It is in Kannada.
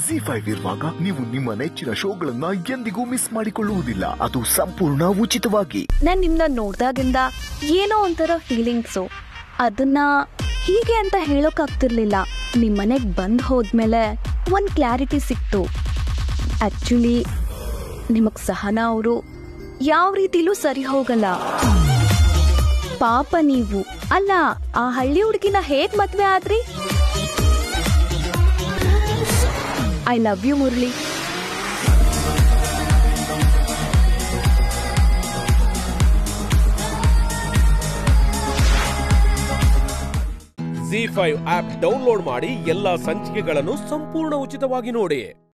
ಜಿ ಫೈವ್ ಇರುವಾಗ ನೀವು ನಿಮ್ಮ ನೆಚ್ಚಿನ ಶೋಗಳನ್ನ ಎಂದಿಗೂ ಮಿಸ್ ಮಾಡಿಕೊಳ್ಳುವುದಿಲ್ಲ ಅದು ಸಂಪೂರ್ಣ ಉಚಿತವಾಗಿ ನಾನು ನಿಮ್ನ ನೋಡ್ದಾಗಿಂದ ಏನೋ ಒಂಥರ ಫೀಲಿಂಗ್ಸು ಅದನ್ನ ಹೀಗೆ ಅಂತ ಹೇಳೋಕ್ಕಾಗ್ತಿರ್ಲಿಲ್ಲ ನಿಮ್ಮ ಮನೆಗೆ ಬಂದು ಹೋದ್ಮೇಲೆ ಒಂದು ಕ್ಲಾರಿಟಿ ಸಿಕ್ತು ಆ್ಯಕ್ಚುಲಿ ನಿಮಗೆ ಸಹನಾ ಅವರು ಯಾವ ರೀತಿಲೂ ಸರಿ ಹೋಗಲ್ಲ ಪಾಪ ನೀವು ಅಲ್ಲ ಆ ಹಳ್ಳಿ ಹುಡುಗಿನ ಹೇಗ್ ಮದ್ವೆ ಆದ್ರಿ I love you Murali Zee five app download ಮಾಡಿ ಎಲ್ಲಾ ಸಂಚಿಕೆಗಳನ್ನು ಸಂಪೂರ್ಣ ಉಚಿತವಾಗಿ ನೋಡಿ